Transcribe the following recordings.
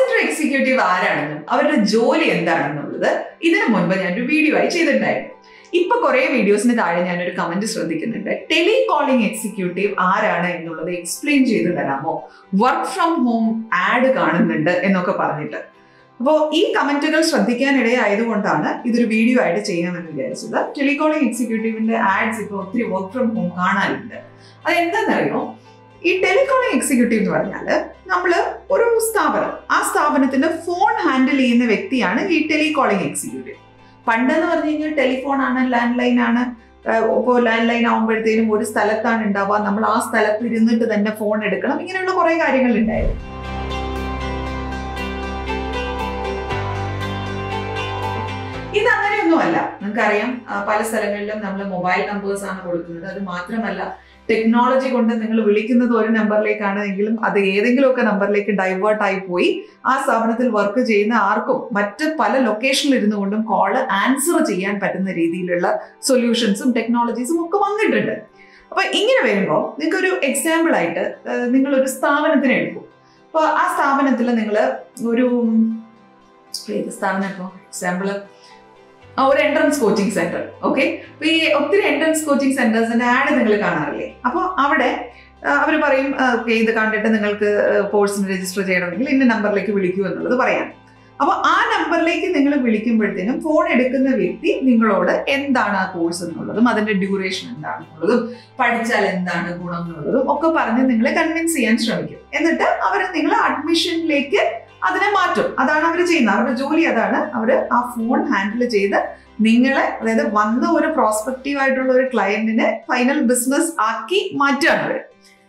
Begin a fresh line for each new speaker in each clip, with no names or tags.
centre executive ആരാണെന്നും അവരുടെ ജോലി എന്താണെന്നുള്ളത് ഇതിനു മുൻപ് ഞാനൊരു വീഡിയോ ആയി ചെയ്തിട്ടുണ്ടായിരുന്നു ഇപ്പൊ കുറെ വീഡിയോസിന് താഴെ ഞാനൊരു കമന്റ് ശ്രദ്ധിക്കുന്നുണ്ട് ടെലികോളിംഗ് എക്സിക്യൂട്ടീവ് ആരാണ് എന്നുള്ളത് എക്സ്പ്ലെയിൻ ചെയ്ത് തരാമോ വർക്ക് ഫ്രം ഹോം ആഡ് കാണുന്നുണ്ട് എന്നൊക്കെ പറഞ്ഞിട്ട് അപ്പോൾ ഈ കമന്റുകൾ ശ്രദ്ധിക്കാനിടയായതുകൊണ്ടാണ് ഇതൊരു വീഡിയോ ആയിട്ട് ചെയ്യാമെന്ന് വിചാരിച്ചത് ടെലികോളിംഗ് എക്സിക്യൂട്ടീവിന്റെ ആഡ്സ് ഇപ്പോൾ ഒത്തിരി വർക്ക് ഫ്രം ഹോം കാണാനുണ്ട് അതെന്താണെന്നറിയോ ഈ ടെലികോളിംഗ് എക്സിക്യൂട്ടീവ് എന്ന് പറഞ്ഞാൽ നമ്മൾ ഒരു സ്ഥാപനം ആ സ്ഥാപനത്തിന്റെ ഫോൺ ഹാൻഡിൽ ചെയ്യുന്ന വ്യക്തിയാണ് ഈ ടെലികോളിംഗ് എക്സിക്യൂട്ടീവ് പണ്ടെന്ന് പറഞ്ഞു കഴിഞ്ഞാൽ ടെലിഫോൺ ആണ് ലാൻഡ് ലൈൻ ആണ് ഇപ്പോൾ ലാൻഡ് ലൈൻ ആകുമ്പോഴത്തേനും ഒരു സ്ഥലത്താണ് ഉണ്ടാവുക നമ്മൾ ആ സ്ഥലത്ത് ഇരുന്നിട്ട് തന്നെ ഫോൺ എടുക്കണം ഇങ്ങനെയുള്ള കുറെ കാര്യങ്ങൾ ഉണ്ടായിരുന്നു ഇത് അങ്ങനെയൊന്നുമല്ല നിങ്ങൾക്കറിയാം ആ, പല സ്ഥലങ്ങളിലും നമ്മൾ മൊബൈൽ നമ്പേഴ്സ് ആണ് കൊടുക്കുന്നത് അത് മാത്രമല്ല ടെക്നോളജി കൊണ്ട് നിങ്ങൾ വിളിക്കുന്നത് ഒരു നമ്പറിലേക്കാണ് എങ്കിലും അത് ഏതെങ്കിലുമൊക്കെ നമ്പറിലേക്ക് ഡൈവേർട്ട് ആയി പോയി ആ സ്ഥാപനത്തിൽ വർക്ക് ചെയ്യുന്ന ആർക്കും മറ്റ് പല ലൊക്കേഷനിൽ ഇരുന്നു കൊണ്ടും കോള് ആൻസർ ചെയ്യാൻ പറ്റുന്ന രീതിയിലുള്ള സൊല്യൂഷൻസും ടെക്നോളജീസും ഒക്കെ വന്നിട്ടുണ്ട് അപ്പൊ ഇങ്ങനെ വരുമ്പോൾ നിങ്ങൾക്ക് ഒരു എക്സാമ്പിൾ ആയിട്ട് നിങ്ങൾ ഒരു സ്ഥാപനത്തിനെ എടുക്കും അപ്പോൾ ആ സ്ഥാപനത്തിൽ നിങ്ങൾ ഒരു ഏത് സ്ഥാപനം ഇപ്പോൾ എക്സാമ്പിൾ ഒരു എൻട്രൻസ് കോച്ചിങ് സെന്റർ ഓക്കെ അപ്പൊ ഈ ഒത്തിരി എൻട്രൻസ് കോച്ചിങ് സെന്റേഴ്സിന്റെ ആഡ് നിങ്ങൾ കാണാറില്ലേ അപ്പോൾ അവിടെ അവർ പറയും ഓക്കെ ഇത് കണ്ടിട്ട് നിങ്ങൾക്ക് കോഴ്സിന് രജിസ്റ്റർ ചെയ്യണമെങ്കിൽ ഇന്ന നമ്പറിലേക്ക് വിളിക്കൂ എന്നുള്ളത് പറയാം അപ്പോൾ ആ നമ്പറിലേക്ക് നിങ്ങൾ വിളിക്കുമ്പോഴത്തേനും ഫോൺ എടുക്കുന്ന വ്യക്തി നിങ്ങളോട് എന്താണ് ആ കോഴ്സ് എന്നുള്ളതും അതിന്റെ ഡ്യൂറേഷൻ എന്താണെന്നുള്ളതും പഠിച്ചാൽ എന്താണ് ഗുണം എന്നുള്ളതും ഒക്കെ പറഞ്ഞ് നിങ്ങളെ കൺവിൻസ് ചെയ്യാൻ ശ്രമിക്കും എന്നിട്ട് അവർ നിങ്ങളെ അഡ്മിഷനിലേക്ക് അതിനെ മാറ്റും അതാണ് അവർ ചെയ്യുന്നത് അവരുടെ ജോലി അതാണ് അവർ ആ ഫോൺ ഹാൻഡിൽ ചെയ്ത് നിങ്ങളെ അതായത് വന്ന ഒരു പ്രോസ്പെക്റ്റീവ് ആയിട്ടുള്ള ഒരു ക്ലയന്റിനെ ഫൈനൽ ബിസിനസ് ആക്കി മാറ്റുകയാണ് അവർ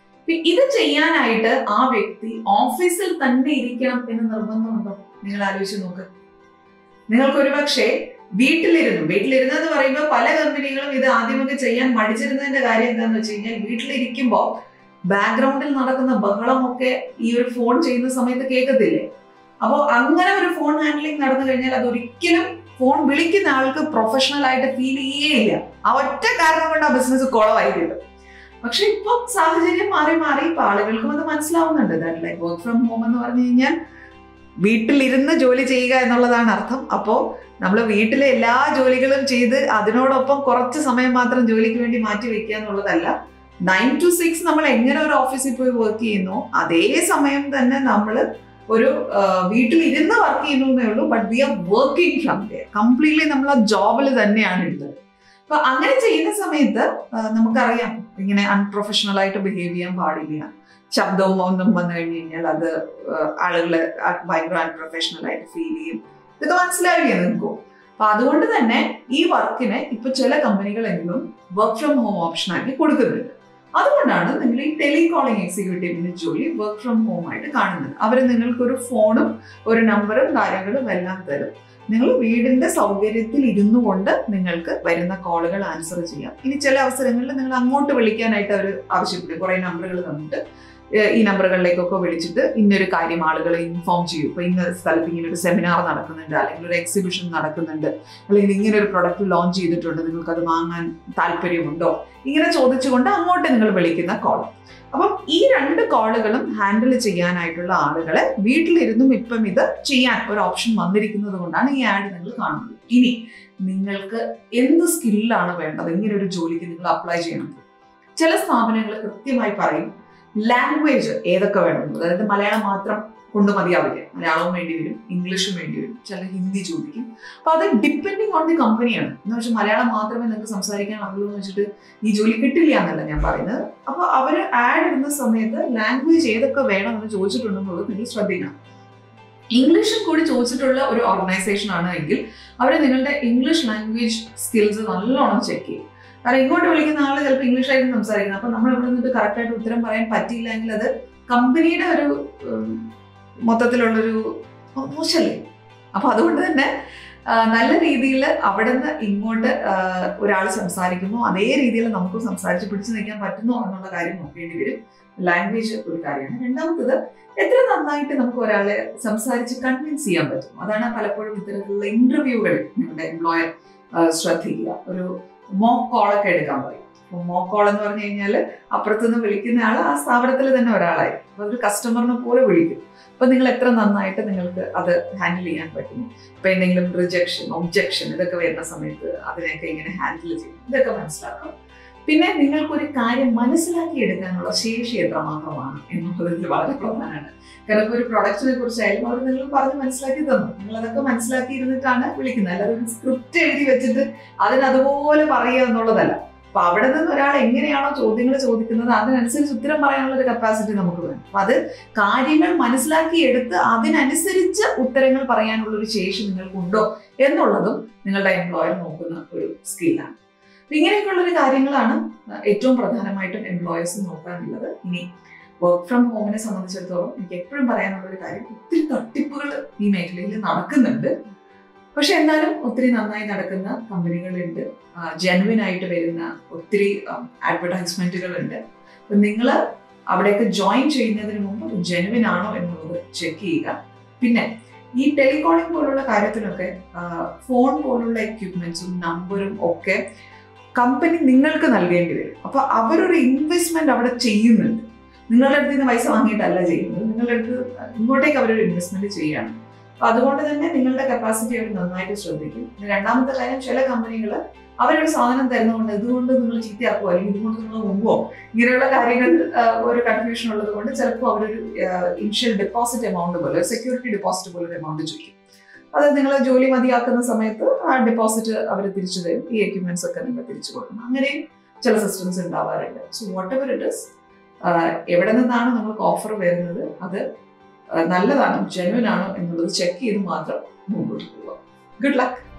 ഇത് ചെയ്യാനായിട്ട് ആ വ്യക്തി ഓഫീസിൽ തന്നെ ഇരിക്കണം എന്ന് നിർബന്ധമുണ്ടോ നിങ്ങൾ ആലോചിച്ച് നോക്ക് നിങ്ങൾക്ക് ഒരു പക്ഷേ വീട്ടിലിരുന്നു വീട്ടിലിരുന്നെന്ന് പറയുമ്പോൾ പല കമ്പനികളും ഇത് ആദ്യമൊക്കെ ചെയ്യാൻ മടിച്ചിരുന്നതിന്റെ കാര്യം എന്താന്ന് വെച്ച് കഴിഞ്ഞാൽ വീട്ടിലിരിക്കുമ്പോൾ ബാക്ക്ഗ്രൗണ്ടിൽ നടക്കുന്ന ബഹളമൊക്കെ ഈ ഒരു ഫോൺ ചെയ്യുന്ന സമയത്ത് കേൾക്കത്തില്ലേ അപ്പോൾ അങ്ങനെ ഒരു ഫോൺ ഹാൻഡ്ലിംഗ് നടന്നു കഴിഞ്ഞാൽ അത് ഒരിക്കലും ഫോൺ വിളിക്കുന്ന ആൾക്ക് പ്രൊഫഷണൽ ആയിട്ട് ഫീൽ ചെയ്യേയില്ല ആ ഒറ്റ കാരണം കൊണ്ട് ആ ബിസിനസ് കുളമായി കിട്ടും പക്ഷെ ഇപ്പൊ സാഹചര്യം മാറി മാറി ഇപ്പൊ ആളുകൾക്കും അത് മനസ്സിലാവുന്നുണ്ട് ലൈക്ക് വർക്ക് ഫ്രം ഹോം എന്ന് പറഞ്ഞു കഴിഞ്ഞാൽ വീട്ടിലിരുന്ന് ജോലി ചെയ്യുക എന്നുള്ളതാണ് അർത്ഥം അപ്പോൾ നമ്മൾ വീട്ടിലെ എല്ലാ ജോലികളും ചെയ്ത് അതിനോടൊപ്പം കുറച്ച് സമയം മാത്രം ജോലിക്ക് വേണ്ടി മാറ്റി വെക്കുക എന്നുള്ളതല്ല നയൻ ടു സിക്സ് നമ്മൾ എങ്ങനെ ഒരു ഓഫീസിൽ പോയി വർക്ക് ചെയ്യുന്നു അതേ സമയം തന്നെ നമ്മൾ ഒരു വീട്ടിൽ ഇരുന്ന് വർക്ക് ചെയ്യുന്നു എന്നേ ഉള്ളൂ but we are working from there completely നമ്മൾ ആ ജോബിൽ തന്നെയാണ് ഉള്ളത് അപ്പൊ അങ്ങനെ ചെയ്യുന്ന സമയത്ത് നമുക്കറിയാം ഇങ്ങനെ അൺപ്രൊഫഷണൽ ആയിട്ട് ബിഹേവ് ചെയ്യാൻ പാടില്ല ശബ്ദവും ഒന്നും വന്നു കഴിഞ്ഞു കഴിഞ്ഞാൽ അത് ആളുകളെ ഭയങ്കര അൺപ്രൊഫഷണൽ ആയിട്ട് ഫീൽ ചെയ്യും ഇതൊക്കെ മനസ്സിലാവില്ലേ നിങ്ങൾക്കും അപ്പൊ അതുകൊണ്ട് തന്നെ ഈ വർക്കിനെ ഇപ്പൊ ചില കമ്പനികളെങ്കിലും വർക്ക് ഫ്രം ഹോം ഓപ്ഷൻ ആക്കി കൊടുക്കുന്നുണ്ട് അതുകൊണ്ടാണ് നിങ്ങൾ ഈ ടെലികോളിംഗ് എക്സിക്യൂട്ടീവിന്റെ ജോലി വർക്ക് ഫ്രം ഹോം ആയിട്ട് കാണുന്നത് അവർ നിങ്ങൾക്കൊരു ഫോണും ഒരു നമ്പറും കാര്യങ്ങളും എല്ലാം തരും നിങ്ങൾ വീടിന്റെ സൗകര്യത്തിൽ ഇരുന്നു കൊണ്ട് നിങ്ങൾക്ക് വരുന്ന കോളുകൾ ആൻസർ ചെയ്യാം ഇനി ചില അവസരങ്ങളിൽ നിങ്ങൾ അങ്ങോട്ട് വിളിക്കാനായിട്ട് അവർ ആവശ്യപ്പെടും കുറെ നമ്പറുകൾ തന്നിട്ട് ഈ നമ്പറുകളിലേക്കൊക്കെ വിളിച്ചിട്ട് ഇന്നൊരു കാര്യം ആളുകളെ ഇൻഫോം ചെയ്യും ഇപ്പൊ ഇന്ന സ്ഥലത്ത് ഇങ്ങനെ ഒരു സെമിനാർ നടക്കുന്നുണ്ട് അല്ലെങ്കിൽ ഒരു എക്സിബിഷൻ നടക്കുന്നുണ്ട് അല്ലെങ്കിൽ ഇങ്ങനെ ഒരു പ്രൊഡക്റ്റ് ലോഞ്ച് ചെയ്തിട്ടുണ്ട് നിങ്ങൾക്ക് അത് വാങ്ങാൻ താല്പര്യമുണ്ടോ ഇങ്ങനെ ചോദിച്ചുകൊണ്ട് അങ്ങോട്ട് നിങ്ങൾ വിളിക്കുന്ന കോൾ അപ്പം ഈ രണ്ട് കോളുകളും ഹാൻഡിൽ ചെയ്യാനായിട്ടുള്ള ആളുകളെ വീട്ടിലിരുന്നും ഇപ്പം ഇത് ചെയ്യാൻ ഒരു ഓപ്ഷൻ വന്നിരിക്കുന്നത് കൊണ്ടാണ് ഈ ആഡ് നിങ്ങൾ കാണുന്നത് ഇനി നിങ്ങൾക്ക് എന്ത് സ്കില്ലാണ് വേണ്ടത് ഇങ്ങനെ ഒരു ജോലിക്ക് നിങ്ങൾ അപ്ലൈ ചെയ്യണം ചില സ്ഥാപനങ്ങൾ കൃത്യമായി പറയും ലാംഗ്വേജ് ഏതൊക്കെ വേണം അതായത് മലയാളം മാത്രം കൊണ്ട് മതിയാവില്ല മലയാളവും വേണ്ടി വരും ഇംഗ്ലീഷും വേണ്ടി വരും ചില ഹിന്ദി ചോദിക്കും അപ്പൊ അത് ഡിപ്പെൻഡിങ് ഓൺ ദി കമ്പനിയാണ് എന്ന് വെച്ചാൽ മലയാളം മാത്രമേ നിങ്ങൾക്ക് സംസാരിക്കാൻ അറിയുള്ളൂ എന്ന് വെച്ചിട്ട് ഈ ജോലി കിട്ടില്ല എന്നല്ല ഞാൻ പറയുന്നത് അപ്പൊ അവർ ആഡ് ഇടുന്ന സമയത്ത് ലാംഗ്വേജ് ഏതൊക്കെ വേണം എന്ന് ചോദിച്ചിട്ടുണ്ടെന്നുള്ളത് നിങ്ങൾ ശ്രദ്ധിക്കണം ഇംഗ്ലീഷും കൂടി ചോദിച്ചിട്ടുള്ള ഒരു ഓർഗനൈസേഷൻ ആണ് എങ്കിൽ അവർ നിങ്ങളുടെ ഇംഗ്ലീഷ് ലാംഗ്വേജ് സ്കിൽസ് നല്ലോണം ചെക്ക് ചെയ്യും കാരണം ഇങ്ങോട്ട് വിളിക്കുന്ന ആള് ചിലപ്പോൾ ഇംഗ്ലീഷ് ആയിരിക്കും സംസാരിക്കുന്നത് അപ്പൊ നമ്മൾ ഇവിടെ നിന്നിട്ട് കറക്റ്റ് ആയിട്ട് ഉത്തരം പറയാൻ പറ്റിയില്ലെങ്കിൽ അത് കമ്പനിയുടെ ഒരു മൊത്തത്തിലുള്ളൊരു മോശമല്ലേ അപ്പൊ അതുകൊണ്ട് തന്നെ നല്ല രീതിയിൽ അവിടെ നിന്ന് ഇങ്ങോട്ട് ഒരാൾ സംസാരിക്കുമ്പോൾ അതേ രീതിയിൽ നമുക്ക് സംസാരിച്ച് പിടിച്ചു നിൽക്കാൻ പറ്റുന്നോ എന്നുള്ള കാര്യം നോക്കേണ്ടി വരും ലാംഗ്വേജ് ഒരു കാര്യമാണ് രണ്ടാമത്തത് എത്ര നന്നായിട്ട് നമുക്ക് ഒരാളെ സംസാരിച്ച് കൺവിൻസ് ചെയ്യാൻ പറ്റും അതാണ് പലപ്പോഴും ഇത്തരത്തിലുള്ള ഇന്റർവ്യൂകൾ നിങ്ങളുടെ എംപ്ലോയർ ശ്രദ്ധിക്കുക ഒരു മോക്ക് കോളൊക്കെ എടുക്കാൻ പറയും മോക്ക് കോൾ എന്ന് പറഞ്ഞു കഴിഞ്ഞാൽ അപ്പുറത്തുനിന്ന് വിളിക്കുന്ന ആൾ ആ സ്ഥാപനത്തിൽ തന്നെ ഒരാളായിരിക്കും അപ്പൊ ഒരു കസ്റ്റമറിനെ പോലെ വിളിക്കും അപ്പൊ നിങ്ങൾ എത്ര നന്നായിട്ട് നിങ്ങൾക്ക് അത് ഹാൻഡിൽ ചെയ്യാൻ പറ്റും ഇപ്പൊ എന്തെങ്കിലും റിജക്ഷൻ ഒബ്ജക്ഷൻ ഇതൊക്കെ വരുന്ന സമയത്ത് അതിനെയൊക്കെ ഇങ്ങനെ ഹാൻഡിൽ ചെയ്യും ഇതൊക്കെ മനസ്സിലാക്കണം പിന്നെ നിങ്ങൾക്കൊരു കാര്യം മനസ്സിലാക്കി എടുക്കാനുള്ള ശേഷി എത്രമാത്രമാണ് എന്നുള്ളത് ഇതിൽ വളരെ പ്രധാനമാണ് കാരണം ഇപ്പൊ ഒരു പ്രൊഡക്റ്റിനെ കുറിച്ചായാലും അവർ നിങ്ങൾ പറഞ്ഞ് മനസ്സിലാക്കി തന്നു നിങ്ങൾ അതൊക്കെ മനസ്സിലാക്കി ഇരുന്നിട്ടാണ് വിളിക്കുന്നത് അല്ലാതെ ഒരു സ്ക്രിപ്റ്റ് എഴുതി വെച്ചിട്ട് അതിന് അതുപോലെ പറയുക എന്നുള്ളതല്ല അപ്പൊ അവിടെ നിന്ന് ഒരാൾ എങ്ങനെയാണോ ചോദ്യങ്ങൾ ചോദിക്കുന്നത് അതിനനുസരിച്ച് ഉത്തരം പറയാനുള്ള ഒരു കപ്പാസിറ്റി നമുക്ക് വേണം അപ്പൊ അത് കാര്യങ്ങൾ മനസ്സിലാക്കി എടുത്ത് അതിനനുസരിച്ച് ഉത്തരങ്ങൾ പറയാനുള്ള ഒരു ശേഷി നിങ്ങൾക്കുണ്ടോ എന്നുള്ളതും നിങ്ങളുടെ എംപ്ലോയർ നോക്കുന്ന ഒരു സ്കില്ലാണ് അപ്പൊ ഇങ്ങനെയൊക്കെയുള്ള ഒരു കാര്യങ്ങളാണ് ഏറ്റവും പ്രധാനമായിട്ടും എംപ്ലോയേഴ്സ് നോക്കാനുള്ളത് ഇനി വർക്ക് ഫ്രം ഹോമിനെ സംബന്ധിച്ചിടത്തോളം എനിക്ക് എപ്പോഴും പറയാനുള്ള ഒരു കാര്യം ഒത്തിരി തട്ടിപ്പുകൾ ഈ മേഖലയിൽ നടക്കുന്നുണ്ട് പക്ഷെ എന്നാലും ഒത്തിരി നന്നായി നടക്കുന്ന കമ്പനികളുണ്ട് ജെനുവിൻ ആയിട്ട് വരുന്ന ഒത്തിരി അഡ്വർടൈസ്മെന്റുകൾ ഉണ്ട് അപ്പൊ നിങ്ങൾ അവിടെയൊക്കെ ജോയിൻ ചെയ്യുന്നതിന് മുമ്പ് ജെനുവിൻ ആണോ എന്നുള്ളത് ചെക്ക് ചെയ്യുക പിന്നെ ഈ ടെലികോളിംഗ് പോലുള്ള കാര്യത്തിനൊക്കെ ഫോൺ പോലുള്ള എക്യുപ്മെന്റ്സും നമ്പറും ഒക്കെ കമ്പനി നിങ്ങൾക്ക് നൽകേണ്ടി വരും അപ്പൊ അവരൊരു ഇൻവെസ്റ്റ്മെന്റ് അവിടെ ചെയ്യുന്നുണ്ട് നിങ്ങളുടെ അടുത്ത് നിന്ന് പൈസ വാങ്ങിയിട്ടല്ല ചെയ്യുന്നത് നിങ്ങളുടെ അടുത്ത് ഇങ്ങോട്ടേക്ക് അവരൊരു ഇൻവെസ്റ്റ്മെന്റ് ചെയ്യാണ് അപ്പൊ അതുകൊണ്ട് തന്നെ നിങ്ങളുടെ കപ്പാസിറ്റി അവർ നന്നായിട്ട് ശ്രദ്ധിക്കും പിന്നെ രണ്ടാമത്തെ കാര്യം ചില കമ്പനികൾ അവരൊരു സാധനം തരുന്നതുകൊണ്ട് ഇതുകൊണ്ട് നിങ്ങൾ ചീത്തയാക്കുമോ അല്ലെങ്കിൽ ഇതുകൊണ്ട് നിങ്ങൾ മുമ്പോ ഇങ്ങനെയുള്ള കാര്യങ്ങൾ ആ, ഒരു കൺഫ്യൂഷൻ ഉള്ളത് കൊണ്ട് ചിലപ്പോൾ അവരൊരു ഇനിഷ്യൽ ഡെപ്പോസിറ്റ് എമൗണ്ട് പോലെ സെക്യൂരിറ്റി ഡെപ്പോസിറ്റ് പോലെ ഒരു എമൗണ്ട് ചോദിക്കും അത് നിങ്ങൾ ജോലി മതിയാക്കുന്ന സമയത്ത് ആ ഡെപ്പോസിറ്റ് അവർ തിരിച്ചു തരും ഈ എക്യുപ്മെന്റ്സ് ഒക്കെ നിങ്ങൾ തിരിച്ചു കൊടുക്കണം അങ്ങനെയും ചില സിസ്റ്റംസ് ഉണ്ടാവാറുണ്ട് so whatever it is എവിടെ നിന്നാണ് നിങ്ങൾക്ക് ഓഫർ വരുന്നത് അത് ആ, നല്ലതാണോ ജെനുവൻ ആണോ എന്നുള്ളത് ചെക്ക് ചെയ്ത് മാത്രം മുമ്പോട്ട് പോവുക ഗുഡ് ലക്ക്